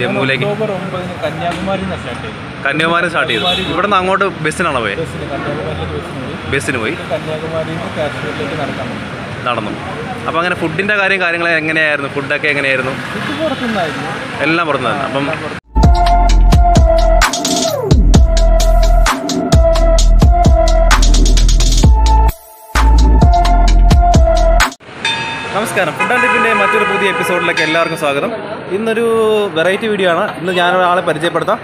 ജമ്മുവിലേക്ക് October ഒമ്പതിന് കന്യാകുമാരി നിന്ന് start ചെയ്തു കന്യാകുമാരി സ്റ്റാർട്ട് ചെയ്തു ഇവിടെ നിന്ന് അങ്ങോട്ട് ബസ്സിനാണോ പോയത് ബസ്സിന് കന്യാകുമാരിയിലേക്ക് ബസ്സിന് പോയി ബസ്സിന് പോയി കന്യാകുമാരിയിൽ നിന്ന് കാശ്മീരിലേക്ക് നടക്കാൻ പറ്റും നടന്നു അപ്പോൾ അങ്ങനെ ഫുഡിൻ്റെ കാര്യം കാര്യങ്ങൾ എങ്ങനെയായിരുന്നു ഫുഡൊക്കെ എങ്ങനെയായിരുന്നു ഇത് പുറത്തുനിന്നായിരുന്നു എല്ലാം പുറത്തു തന്നെ അപ്പം നമസ്കാരം ഫുഡ് ആൻഡ് ടിപ്പിൻ്റെ മറ്റൊരു പുതിയ എപ്പിസോഡിലേക്ക് എല്ലാവർക്കും സ്വാഗതം ഇന്നൊരു വെറൈറ്റി വീഡിയോ ആണ് ഇന്ന് ഞാനൊരാളെ പരിചയപ്പെടുത്താം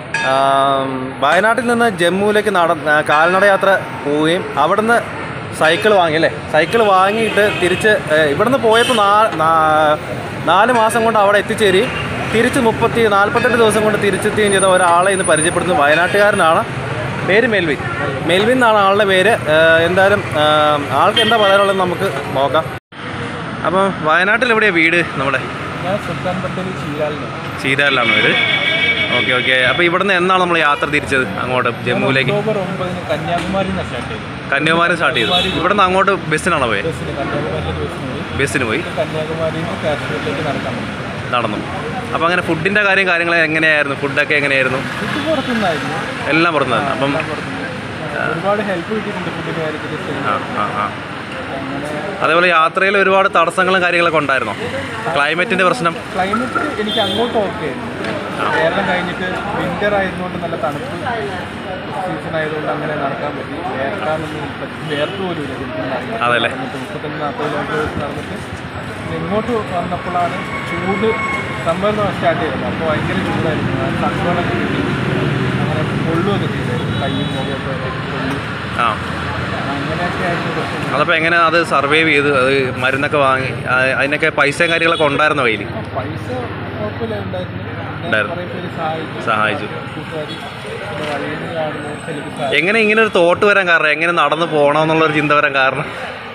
ആം, വയനാട്ടിൽ നിന്ന് ജമ്മുവിലേക്ക് നട ആ, കാൽനട യാത്ര പോവുകയും അവിടുന്ന് സൈക്കിൾ വാങ്ങി അല്ലേ സൈക്കിൾ വാങ്ങിയിട്ട് തിരിച്ച് ഏ, ഇവിടുന്ന് പോയപ്പോൾ നാ നാ- നാല് മാസം കൊണ്ട് അവിടെ എത്തിച്ചേരുകയും തിരിച്ച് മുപ്പത്തി നാൽപ്പത്തെട്ട് ദിവസം കൊണ്ട് തിരിച്ചെത്തുകയും ചെയ്ത ഒരാളെ ഇന്ന് പരിചയപ്പെടുന്നത് വയനാട്ടുകാരനാണ് പേര് മെൽവിൻ മെൽവിൻ എന്നാണ് ആളുടെ പേര് ഏ, എന്തായാലും ആ, ആൾക്ക് എന്താ പറയാനുള്ളത് നമുക്ക് നോക്കാം അപ്പം വയനാട്ടിൽ എവിടെയാണ് വീട് നമ്മുടെ ഞാൻ സുൽത്താൻ ബത്തേരി ചീരാലിന് ചീരാലിലാണ് വീട് ഓക്കെ ഓക്കെ അപ്പോൾ ഇവിടുന്ന് എന്നാണ് നമ്മൾ യാത്ര തിരിച്ചത് അങ്ങോട്ട് ജമ്മുവിലേക്ക് ഒക്ടോബർ ഒമ്പതിന് കന്യാകുമാരി നിന്ന് സ്റ്റാർട്ട് ചെയ്തു കന്യാകുമാരി സ്റ്റാർട്ട് ചെയ്തു ഇവിടുന്ന് അങ്ങോട്ട് ബസ്സിനാണോ പോയത് ബസ്സിന് കന്യാകുമാരിയിലേക്ക് ബസ്സിന് പോയി ബസ്സിന് പോയി കന്യാകുമാരിയിൽ നിന്ന് കാശ്മീരിലേക്ക് നടക്കാൻ പറ്റും നടന്നു അപ്പോൾ അങ്ങനെ ഫുഡിൻ്റെ കാര്യം കാര്യങ്ങൾ എങ്ങനെയായിരുന്നു ഫുഡൊക്കെ എങ്ങനെയായിരുന്നു ഇത് പുറത്തുനിന്നായിരുന്നു എല്ലാം പുറത്തു തന്നെ അപ്പം എല്ലാം പുറത്തുനിന്ന് ഒരുപാട് ഹെൽപ്പ് കിട്ടിയിട്ടുണ്ട് ഫുഡിൻ്റെ കാര്യത്തിൽ ആ ആ ആ അങ്ങനെ അതേപോലെ യാത്രയിൽ ഒരുപാട് തടസ്സങ്ങളും കാര്യങ്ങളൊക്കെ ഉണ്ടായിരുന്നോ ക്ലൈമറ്റിൻ്റെ പ്രശ്നം ക്ലൈമറ്റ് എനിക്ക് അങ്ങോട്ട് ഓക്കെ കേരളം കഴിഞ്ഞിട്ട് വിന്റർ ആയതുകൊണ്ട് നല്ല തണുപ്പ് സീസൺ ആയതുകൊണ്ട് അങ്ങനെ നടക്കാൻ പറ്റി വേർക്കാനൊന്നും പറ്റി വേർത്ത് പോലും ഇല്ല ശരിക്കും നടക്കാൻ. അതല്ലേ? എന്നിട്ട് മുപ്പത്തഞ്ച് നാൽപ്പത് കിലോമീറ്റർ നടന്നിട്ട് പിന്നെ ഇങ്ങോട്ട് വന്നപ്പോഴാണ് ചൂട് സംഭവം സ്റ്റാർട്ട് ചെയ്തത് അപ്പോൾ ഭയങ്കര ചൂടായിരുന്നു സൺബേണൊക്കെ കിട്ടി അങ്ങനെ പൊള്ളുമൊക്കെ ചെയ്തായിരുന്നു കയ്യും മുഖമൊക്കെ പൊള്ളി ആ അങ്ങനെയൊക്കെ ആയിരുന്നു പ്രശ്നം അതപ്പോൾ എങ്ങനെ അത് സർവൈവ് ചെയ്ത് അത് മരുന്നൊക്കെ വാങ്ങി ആ, അതിനൊക്കെ പൈസയും കാര്യങ്ങളൊക്കെ ഉണ്ടായിരുന്നോ കയ്യിൽ ആ, പൈസ കുഴപ്പമില്ല ഉണ്ടായിരുന്നു പിന്നെ ഉണ്ടായിരുന്നു. കുറേ പേര് സഹായിച്ചു സഹായിച്ചു കൂട്ടുകാരി പിന്നെ വഴിയിൽ നിന്ന് കാണുന്നവർക്ക് എനിക്ക് സഹായിച്ചു എങ്ങനെ ഇങ്ങനെ ഒരു തോട്ട് വരാൻ കാരണം എങ്ങനെ നടന്നു പോകണമെന്നുള്ളൊരു ചിന്ത വരാൻ കാരണം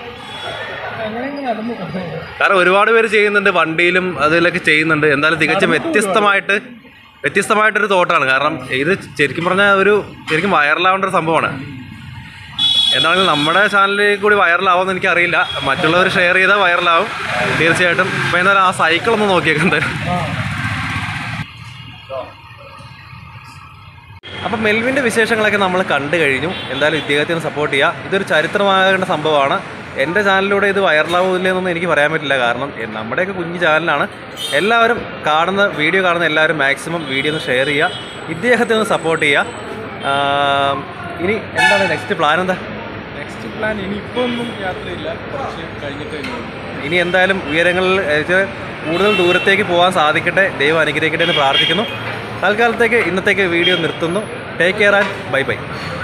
അങ്ങനെ അങ്ങ് നടന്നു കാരണം ഒരുപാട് പേര് ചെയ്യുന്നുണ്ട് വണ്ടിയിലും അതിലൊക്കെ ചെയ്യുന്നുണ്ട് എന്തായാലും തികച്ചും വ്യത്യസ്തമായിട്ട് വ്യത്യസ്തമായിട്ടൊരു തോട്ടാണ് കാരണം ഇത് ശരിക്കും പറഞ്ഞാൽ ഒരു ശരിക്കും വൈറലാവേണ്ട ഒരു സംഭവമാണ് എന്താണെങ്കിലും നമ്മുടെ ചാനലിൽ കൂടി വൈറലാവുമെന്ന് എനിക്കറിയില്ല മറ്റുള്ളവർ ഷെയർ ചെയ്താൽ വൈറലാവും തീർച്ചയായിട്ടും അപ്പോൾ എന്തായാലും ആ സൈക്കിൾ ഒന്ന് നോക്കിയേക്കാം എന്തായാലും അപ്പം മെൽവിൻ്റെ വിശേഷങ്ങളൊക്കെ നമ്മൾ കണ്ടു കഴിഞ്ഞു എന്തായാലും ഇദ്ദേഹത്തിന് സപ്പോർട്ട് ചെയ്യുക ഇതൊരു ചരിത്രമാകേണ്ട സംഭവമാണ് എൻ്റെ ചാനലിലൂടെ ഇത് വൈറലാവില്ലെന്നൊന്നും എനിക്ക് പറയാൻ പറ്റില്ല കാരണം എ- നമ്മുടെയൊക്കെ കുഞ്ഞു ചാനലാണ് എല്ലാവരും കാണുന്ന വീഡിയോ കാണുന്ന എല്ലാവരും മാക്സിമം വീഡിയോ ഒന്ന് ഷെയർ ചെയ്യുക ഇദ്ദേഹത്തെ ഒന്ന് സപ്പോർട്ട് ചെയ്യുക ആം, ഇനി എന്താണ് നെക്സ്റ്റ് പ്ലാൻ എന്താ നെക്സ്റ്റ് പ്ലാൻ ഇനിയിപ്പോൾ ഒന്നും യാത്രയില്ല കുറച്ച് കഴിഞ്ഞിട്ട് തന്നെയുള്ളൂ ഇനി എന്തായാലും ഉയരങ്ങളിൽ ഏഹ്, കൂടുതൽ ദൂരത്തേക്ക് പോകാൻ സാധിക്കട്ടെ ദൈവം അനുഗ്രഹിക്കട്ടെ എന്ന് പ്രാർത്ഥിക്കുന്നു തൽക്കാലത്തേക്ക് ഇന്നത്തേക്ക് വീഡിയോ നിർത്തുന്നു take care and bye by